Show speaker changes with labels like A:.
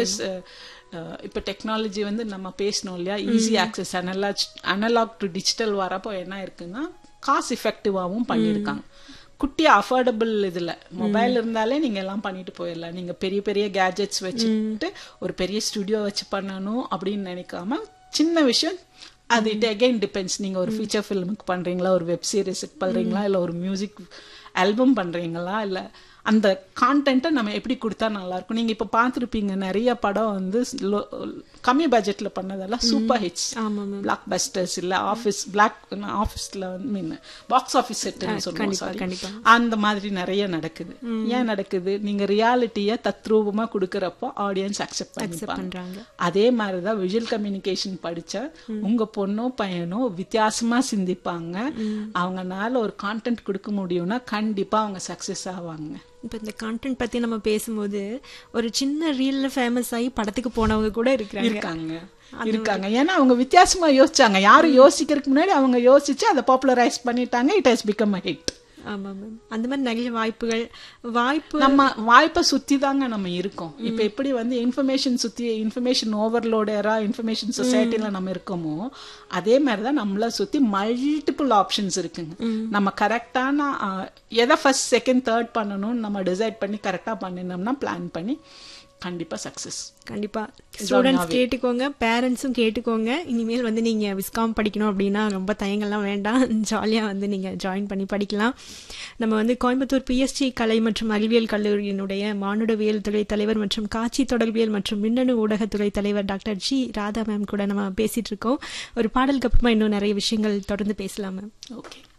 A: Plus இப்போ technology வந்து நம்ம பேசணும் இல்லையா easy access analogue analogue to digital வரப்போ என்ன இருக்குன்னா காஸ்ட் எஃபெக்டிவாகவும் பண்ணியிருக்காங்க குட்டி அஃபோர்டபுள் இதுல மொபைல் இருந்தாலே நீங்க எல்லாம் பண்ணிட்டு போயிடலாம் நீங்க பெரிய பெரிய கேஜெட்ஸ் வச்சுட்டு ஒரு பெரிய ஸ்டுடியோ வச்சு பண்ணணும் அப்படின்னு நினைக்காம சின்ன விஷயம் அது இட் அகைன் டிபெண்ட்ஸ் நீங்க ஒரு ஃபீச்சர் ஃபிலிமுக்கு பண்றீங்களா ஒரு வெப் சீரிஸுக்கு பண்றீங்களா இல்ல ஒரு மியூசிக் ஆல்பம் பண்றீங்களா இல்ல அந்த கான்டென்ட்டை நம்ம எப்படி கொடுத்தா நல்லா இருக்கும் நீங்க இப்ப பார்த்திருப்பீங்க நிறைய படம் வந்து low- கம்மி பட்ஜெட்ல பண்ணதெல்லாம் சூப்பர் ஹிட்ஸ்
B: ஆமா மேம்
A: பிளாக் பஸ்டர்ஸ் இல்ல ஆபீஸ் பிளாக் ஆபீஸ்ல வந்து மீன் பாக்ஸ் ஆபீஸ் செட்னு சொல்லுவோம்
B: கண்டிப்பா,
A: sorry.
B: கண்டிப்பா.
A: அந்த மாதிரி நிறைய நடக்குது ஏன் நடக்குது நீங்க ரியாலிட்டிய தத்ரூபமா கொடுக்கறப்போ ஆடியன்ஸ் அக்செப்ட் பண்ணிப்பாங்க
B: பண்றாங்க
A: அதே மாதிரிதான் விஷுவல் கம்யூனிகேஷன் படிச்ச உங்க பொண்ணோ பையனோ வித்தியாசமா சிந்திப்பாங்க அவங்கனால ஒரு கான்டென்ட் கொடுக்க முடியும்னா கண்டிப்பா அவங்க சக்சஸ் ஆவாங்க
B: இப்போ இந்த கான்டென்ட் பத்தி நம்ம பேசும்போது ஒரு சின்ன ரீல்ல ஃபேமஸ் ஆகி படத்துக்கு போனவங்க கூட இருக்கிறாங்க
A: இருக்காங்க இருக்காங்க ஏன்னா அவங்க வித்தியாசமா யோசிச்சாங்க யாரும் யோசிக்கிறதுக்கு முன்னாடி அவங்க யோசிச்சு அதை பாப்புலரைஸ் பண்ணிட்டாங்க it has become a hit
B: ஆமா மேம் அந்த மாதிரி நிறைய வாய்ப்புகள் வாய்ப்பு
A: நம்ம வாய்ப்பை சுத்தி தாங்க நம்ம இருக்கோம் இப்ப எப்படி வந்து இன்ஃபர்மேஷன் சுத்தி இன்ஃபர்மேஷன் ஓவர்லோடரா இன்ஃபர்மேஷன் சொசைட்டில நம்ம இருக்கோமோ அதே மாதிரிதான் நம்மள சுத்தி மல்டிபிள் ஆப்ஷன்ஸ் இருக்குங்க நம்ம கரெக்டான எதை ஃபர்ஸ்ட் செகண்ட் தேர்ட் பண்ணணும்னு நம்ம டிசைட் பண்ணி கரெக்டா பண்ணினோம்னா பிளான் பண்ணி கண்டிப்பா சக்சஸ்
B: கண்டிப்பா ஸ்டூடெண்ட்ஸ் கேட்டுக்கோங்க பேரண்ட்ஸும் கேட்டுக்கோங்க இனிமேல் வந்து நீங்க விஸ்காம் படிக்கணும் அப்படின்னா ரொம்ப தயங்கள்லாம் வேண்டாம் ஜாலியா வந்து நீங்க ஜாயின் பண்ணி படிக்கலாம் நம்ம வந்து கோயம்புத்தூர் பிஎஸ்டி கலை மற்றும் அறிவியல் கல்லூரியினுடைய மானுடவியல் துறை தலைவர் மற்றும் காட்சி தொடர்பியல் மற்றும் மின்னணு ஊடகத்துறை தலைவர் டாக்டர் ஜி ராதா மேம் கூட நம்ம பேசிட்டு இருக்கோம் ஒரு பாடலுக்கு அப்புறமா இன்னும் நிறைய விஷயங்கள் தொடர்ந்து பேசலாம் மேம்
A: ஓகே